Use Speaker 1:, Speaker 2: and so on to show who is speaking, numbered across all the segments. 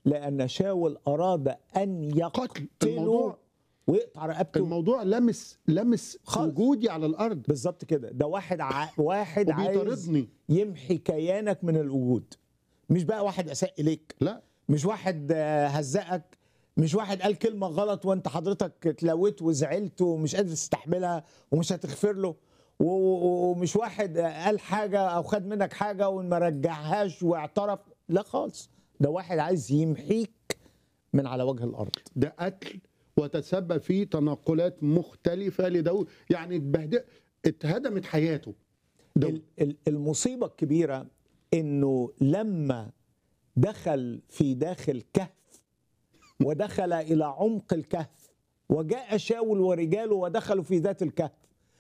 Speaker 1: لان شاول اراد ان
Speaker 2: قتل.
Speaker 1: يقتله
Speaker 2: الموضوع-
Speaker 1: ويقطع رقبته
Speaker 2: الموضوع لمس لمس
Speaker 1: خالص.
Speaker 2: وجودي على الارض
Speaker 1: بالظبط كده ده واحد ع... واحد عايز
Speaker 2: وبيطاردني
Speaker 1: يمحي كيانك من الوجود مش بقى واحد اساء اليك
Speaker 2: لا
Speaker 1: مش واحد آه، هزقك مش واحد قال كلمة غلط وانت حضرتك اتلويت وزعلت ومش قادر تستحملها ومش هتغفر له و- و- ومش واحد آه، قال حاجة او خد منك حاجة وما رجعهاش واعترف لا خالص ده واحد عايز يمحيك من على وجه الارض
Speaker 2: ده قتل وتسبب في تنقلات مختلفه لداود يعني اتبهدل اتهدمت حياته داود
Speaker 1: ال- ال- المصيبة الكبيرة انه لما دخل في داخل كهف ودخل الى عمق الكهف وجاء شاول ورجاله ودخلوا في ذات الكهف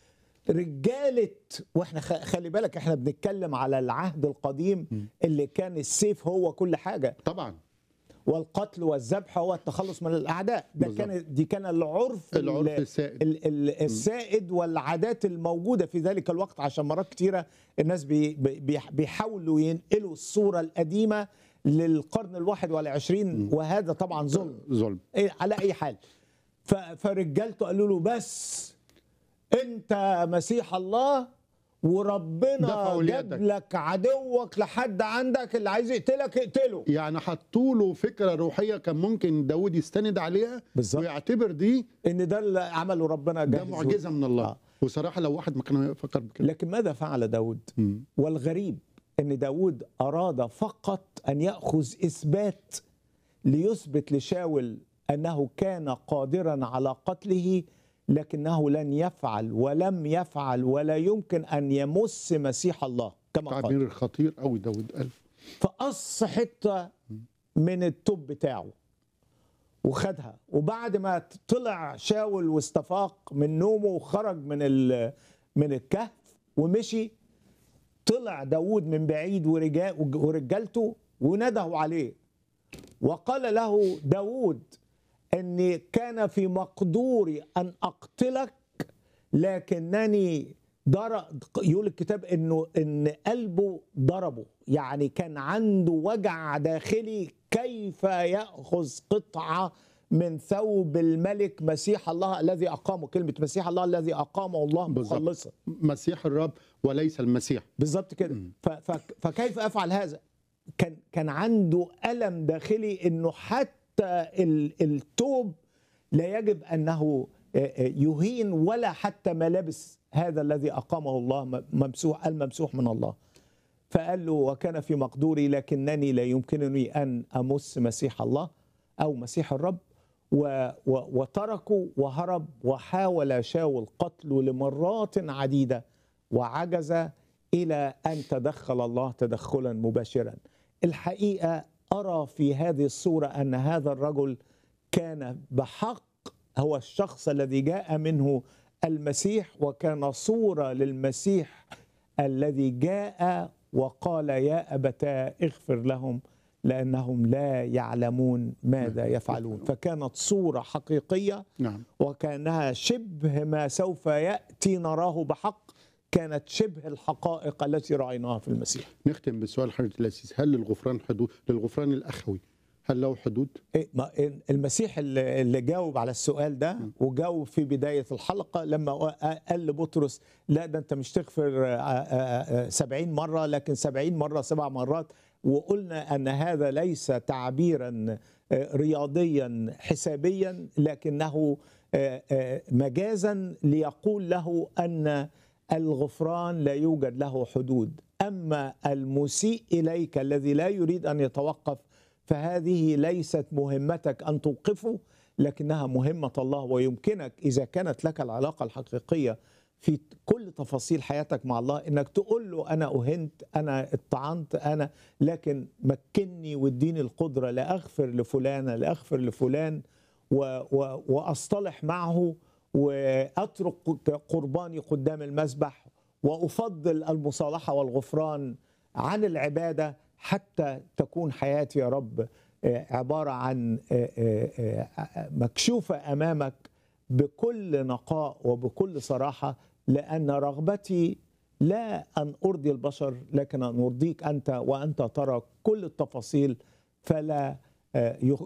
Speaker 1: رجالة واحنا خ- خلي بالك احنا بنتكلم على العهد القديم اللي كان السيف هو كل حاجة
Speaker 2: طبعا
Speaker 1: والقتل والذبح هو التخلص من الاعداء ده
Speaker 2: بالظبط.
Speaker 1: كان دي كان العرف
Speaker 2: العرف
Speaker 1: ال-
Speaker 2: السائد
Speaker 1: ال- ال- السائد والعادات الموجوده في ذلك الوقت عشان مرات كتيره الناس بي بي بيحاولوا ينقلوا الصوره القديمه للقرن الواحد والعشرين وهذا طبعا ظلم
Speaker 2: ظلم
Speaker 1: إيه على اي حال ف- فرجالته قالوا له بس انت مسيح الله وربنا
Speaker 2: دفعوا
Speaker 1: جاب
Speaker 2: ليدك.
Speaker 1: لك عدوك لحد عندك اللي عايز يقتلك اقتله
Speaker 2: يعني حطوا له فكره روحيه كان ممكن داود يستند عليها
Speaker 1: بالظبط.
Speaker 2: ويعتبر دي
Speaker 1: ان ده اللي عمله ربنا
Speaker 2: ده
Speaker 1: جهزه.
Speaker 2: معجزه من الله
Speaker 1: آه.
Speaker 2: وصراحه لو واحد ما كان يفكر بكده
Speaker 1: لكن ماذا فعل داود
Speaker 2: مم.
Speaker 1: والغريب ان داود اراد فقط ان ياخذ اثبات ليثبت لشاول انه كان قادرا على قتله لكنه لن يفعل ولم يفعل ولا يمكن ان يمس مسيح الله كما قال
Speaker 2: تعبير خطير قوي داود قال
Speaker 1: فقص حته من التوب بتاعه وخدها وبعد ما طلع شاول واستفاق من نومه وخرج من ال- من الكهف ومشي طلع داود من بعيد ورجا- ورجالته ونده عليه وقال له داود اني كان في مقدوري ان اقتلك لكنني ضرب يقول الكتاب انه ان قلبه ضربه يعني كان عنده وجع داخلي كيف ياخذ قطعه من ثوب الملك مسيح الله الذي اقامه كلمه مسيح الله الذي اقامه الله
Speaker 2: بالظبط.
Speaker 1: مخلصا
Speaker 2: مسيح الرب وليس المسيح
Speaker 1: بالظبط كده ف- ف- فكيف افعل هذا كان كان عنده الم داخلي انه حتى ال- التوب لا يجب انه آه، آه، يهين ولا حتى ملابس هذا الذي اقامه الله م- ممسوح الممسوح من الله فقال له وكان في مقدوري لكنني لا يمكنني ان امس مسيح الله او مسيح الرب و و وتركه وهرب وحاول شاول قتله لمرات عديده وعجز الى ان تدخل الله تدخلا مباشرا. الحقيقه ارى في هذه الصوره ان هذا الرجل كان بحق هو الشخص الذي جاء منه المسيح وكان صوره للمسيح الذي جاء وقال يا ابتاه اغفر لهم لانهم لا يعلمون ماذا يفعلون فكانت صوره حقيقيه
Speaker 2: نعم
Speaker 1: وكانها شبه ما سوف ياتي نراه بحق كانت شبه الحقائق التي رايناها في المسيح
Speaker 2: نختم بسؤال حضرتك الأسيس هل للغفران حدود للغفران الأخوي هل له حدود؟
Speaker 1: إيه، ما- المسيح اللي اللي جاوب على السؤال ده وجاوب في بداية الحلقة لما قال لبطرس لا ده انت مش تغفر آه، آه، آه، سبعين مرة لكن سبعين مرة سبع مرات وقلنا أن هذا ليس تعبيرا آه، رياضيا حسابيا لكنه آه، آه، مجازا ليقول له أن الغفران لا يوجد له حدود أما المسيء إليك الذي لا يريد أن يتوقف فهذه ليست مهمتك ان توقفه لكنها مهمه الله ويمكنك اذا كانت لك العلاقه الحقيقيه في كل تفاصيل حياتك مع الله انك تقول له انا اهنت انا اتطعنت انا لكن مكني واديني القدره لاغفر لفلانه لاغفر لفلان و و واصطلح معه واترك قرباني قدام المذبح وافضل المصالحه والغفران عن العباده حتى تكون حياتي يا رب آه، عباره عن آه، آه، آه، مكشوفه امامك بكل نقاء وبكل صراحه لان رغبتي لا ان ارضي البشر لكن ان ارضيك انت وانت ترى كل التفاصيل فلا آه، يخ-